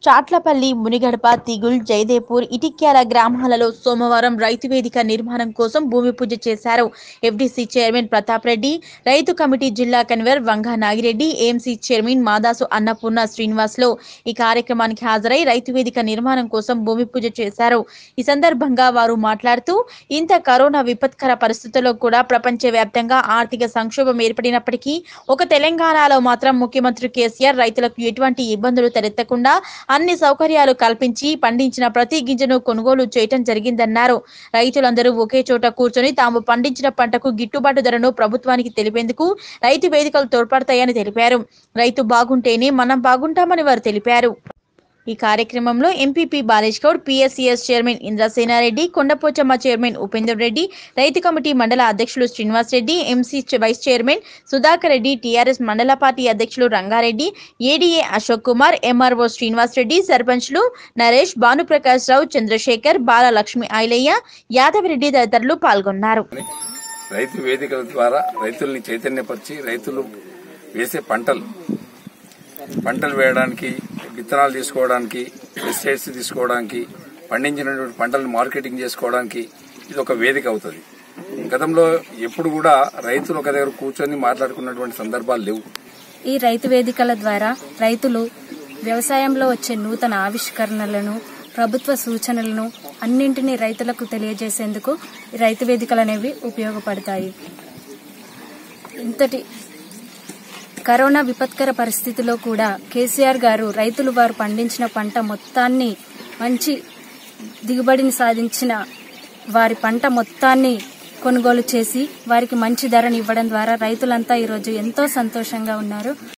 చాట్లపల్లి మునిగడప తిగుల్ జయదేపూర్ ఇటిక్యాల గ్రామాలలో సోమవారం రైతు వేదిక నిర్మాణం కోసం భూమి పూజ చేశారు ఎఫ్డీసీ చైర్మన్ ప్రతాప్ రెడ్డి రైతు కమిటీ జిల్లా convener Vanga Nagireddy AMC chairman Madasu Annapurna శ్రీనివాస్లు ఈ కార్యక్రమానికి హాజరై రైతు వేదిక నిర్మాణం కోసం భూమి పూజ చేశారు ఈ సందర్భంగా వారు మాట్లాడుతూ ఇంత కరోనా విపత్కర పరిస్థితుల్లో కూడా ప్రపంచవ్యాప్తంగా ఆర్థిక సంక్షోభం ఏర్పడినప్పటికీ ఒక తెలంగాణలో మాత్రం ముఖ్యమంత్రి కేసీఆర్ రైతులకు ఎటువంటి ఇబ్బందులు తలెత్తకుండా అన్ని సౌకర్యాలు కల్పించి పండించిన ప్రతి గింజను కొనుగోలు చేయటం జరిగిందన్నారు రైతులందరూ ఒకే చోట కూర్చొని తాము పండించిన పంటకు గిట్టుబాటు ధరను ప్రభుత్వానికి తెలిపేందుకు రైతు వేదికలు తోడ్పడతాయని తెలిపారు రైతు బాగుంటేనే మనం బాగుంటామని వారు తెలిపారు ఈ కార్యక్రమంలో MPP Balesh Goud PSCS chairman Indrasenareddy Kondapochamma chairman Upender Reddy రైతు కమిటీ మండల అధ్యక్షులు Srinivas Reddy MC vice chairman Sudhakar Reddy TRS మండల పార్టీ అధ్యక్షులు రంగారెడ్డి ఏడీఏ అశోక్ కుమార్ ఎంఆర్ఓ శ్రీనివాస్ రెడ్డి సర్పంచ్లు నరేష్ భానుప్రకాష్ రావు చంద్రశేఖర్ బాల లక్ష్మి ఐలయ్య యాదవరెడ్డి తదితరులు పాల్గొన్నారు రైతు వేదికల ద్వారా రైతుల్ని చైతన్యపరిచి రైతులు వేసే పంటలు పంటలు వేయడానికి విత్తనాలు తీసుకోవడానికి పెస్టిసైడ్స్ తీసుకోవడానికి పండించినటువంటి పంటలను మార్కెటింగ్ చేసుకోవడానికి ఇది ఒక వేదిక అవుతుంది గతంలో ఎప్పుడు కూడా రైతులు ఒక దగ్గర కూర్చొని మాట్లాడుకున్నటువంటి సందర్భాలు లేవు ఈ రైతు వేదికల ద్వారా రైతులు వ్యవసాయంలో వచ్చే నూతన ఆవిష్కరణలను ప్రభుత్వ సూచనలను అన్నింటినీ రైతులకు తెలియజేసేందుకు ఈ రైతు వేదికలు అనేవి ఉపయోగపడతాయి ఇంతటి కరోనా విపత్కర పరిస్థితిలో కూడా కేసీఆర్ గారు రైతులు వారు పండించిన పంట మొత్తాన్ని మంచి దిగుబడిని సాధించిన వారి పంట మొత్తాన్ని కొనుగోలు చేసి వారికి మంచి ధరని ఇవ్వడం ద్వారా రైతులంతా ఈరోజు ఎంతో సంతోషంగా ఉన్నారు